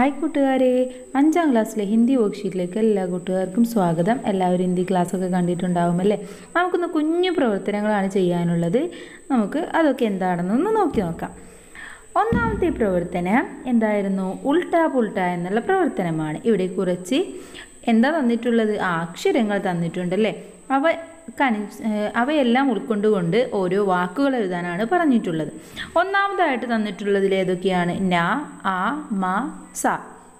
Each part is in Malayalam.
ഹായ് കൂട്ടുകാരെ അഞ്ചാം ക്ലാസ്സിലെ ഹിന്ദി വർക്ക്ഷീറ്റിലേക്ക് എല്ലാ കൂട്ടുകാർക്കും സ്വാഗതം എല്ലാവരും ഹിന്ദി ക്ലാസ്സൊക്കെ കണ്ടിട്ടുണ്ടാവും അല്ലേ നമുക്കൊന്ന് കുഞ്ഞു പ്രവർത്തനങ്ങളാണ് ചെയ്യാനുള്ളത് നമുക്ക് അതൊക്കെ എന്താണെന്നൊന്ന് നോക്കി നോക്കാം ഒന്നാമത്തെ പ്രവർത്തനം എന്തായിരുന്നു ഉൾട്ട പുൾട്ട എന്നുള്ള പ്രവർത്തനമാണ് ഇവിടെ കുറച്ച് എന്താ തന്നിട്ടുള്ളത് ആ അക്ഷരങ്ങൾ തന്നിട്ടുണ്ടല്ലേ അവ കനി ഏഹ് അവയെല്ലാം ഉൾക്കൊണ്ടുകൊണ്ട് ഓരോ വാക്കുകൾ എഴുതാനാണ് പറഞ്ഞിട്ടുള്ളത് ഒന്നാമതായിട്ട് തന്നിട്ടുള്ളതിൽ ഏതൊക്കെയാണ് ന ആ മ സ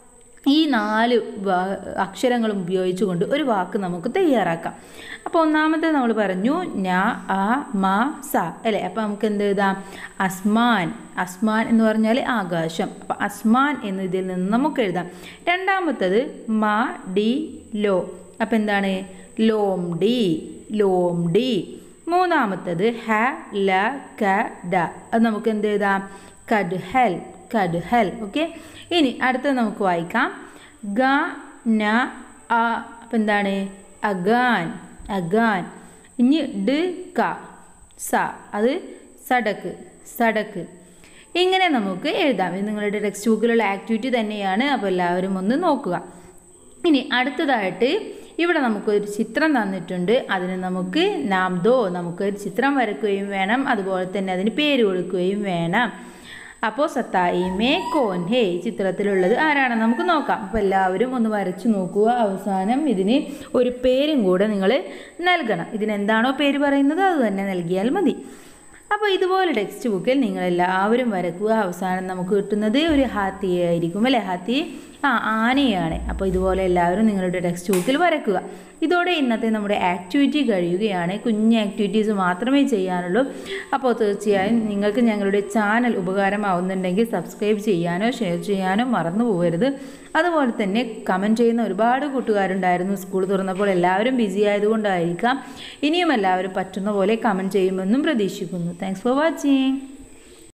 ഈ നാല് വാ- അക്ഷരങ്ങളും ഉപയോഗിച്ചുകൊണ്ട് ഒരു വാക്ക് നമുക്ക് തയ്യാറാക്കാം അപ്പോൾ ഒന്നാമത്തെ നമ്മൾ പറഞ്ഞു ന ആ മ സ അല്ലേ അപ്പോൾ നമുക്ക് എന്ത് എഴുതാം അസ്മാൻ അസ്മാൻ എന്ന് പറഞ്ഞാൽ ആകാശം അപ്പോൾ അസ്മാൻ എന്ന് ഇതിൽ നിന്ന് നമുക്ക് എഴുതാം രണ്ടാമത്തത് മ ഡി ലോ അപ്പോൾ എന്താണ് ലോം ഡി ലോം ഡി മൂന്നാമത്തത് ഹ ല ക ഡ അത് നമുക്ക് എന്ത് എഴുതാം കഡ് ഹെൽ കഡ് ഹെൽ ഓക്കെ ഇനി അടുത്തത് നമുക്ക് വായിക്കാം ഗ ന അ അപ്പം എന്താണ് അഗാൻ അഗാൻ ഇനി ഡ് ക സ അത് സടക്ക് സടക്ക് ഇങ്ങനെ നമുക്ക് എഴുതാം ഇത് നിങ്ങളുടെ ടെക്സ്റ്റ് ബുക്കിലുള്ള ആക്ടിവിറ്റി തന്നെയാണ് അപ്പോൾ എല്ലാവരും ഒന്ന് നോക്കുക ഇനി അടുത്തതായിട്ട് ഇവിടെ നമുക്കൊരു ചിത്രം തന്നിട്ടുണ്ട് അതിന് നമുക്ക് നാം ദോ നമുക്ക് ഒരു ചിത്രം വരയ്ക്കുകയും വേണം അതുപോലെ തന്നെ അതിന് പേര് കൊടുക്കുകയും വേണം അപ്പോൾ സത്തായി മേ കോൻ ഹേ ഈ ചിത്രത്തിലുള്ളത് ആരാണെന്ന് നമുക്ക് നോക്കാം അപ്പോൾ എല്ലാവരും ഒന്ന് വരച്ചു നോക്കുക അവസാനം ഇതിന് ഒരു പേരും കൂടെ നിങ്ങൾ നൽകണം ഇതിനെന്താണോ പേര് പറയുന്നത് അത് തന്നെ നൽകിയാൽ മതി അപ്പോൾ ഇതുപോലെ ടെക്സ്റ്റ് ബുക്കിൽ നിങ്ങൾ എല്ലാവരും വരക്കുക അവസാനം നമുക്ക് കിട്ടുന്നത് ഒരു ഹാത്തിയെ ആയിരിക്കും അല്ലേ ഹാത്തി ആ ആനയാണ് അപ്പോൾ ഇതുപോലെ എല്ലാവരും നിങ്ങളുടെ ടെക്സ്റ്റ് ബുക്കിൽ വരക്കുക ഇതോടെ ഇന്നത്തെ നമ്മുടെ ആക്ടിവിറ്റി കഴിയുകയാണ് കുഞ്ഞ് ആക്ടിവിറ്റീസ് മാത്രമേ ചെയ്യാനുള്ളൂ അപ്പോൾ തീർച്ചയായും നിങ്ങൾക്ക് ഞങ്ങളുടെ ചാനൽ ഉപകാരമാവുന്നുണ്ടെങ്കിൽ സബ്സ്ക്രൈബ് ചെയ്യാനോ ഷെയർ ചെയ്യാനോ മറന്നു പോകരുത് അതുപോലെ തന്നെ കമൻറ്റ് ചെയ്യുന്ന ഒരുപാട് കൂട്ടുകാരുണ്ടായിരുന്നു സ്കൂൾ തുറന്നപ്പോൾ എല്ലാവരും ബിസി ആയതുകൊണ്ടായിരിക്കാം ഇനിയും എല്ലാവരും പറ്റുന്ന പോലെ കമൻറ്റ് ചെയ്യുമെന്നും പ്രതീക്ഷിക്കുന്നു താങ്ക്സ് ഫോർ വാച്ചിങ്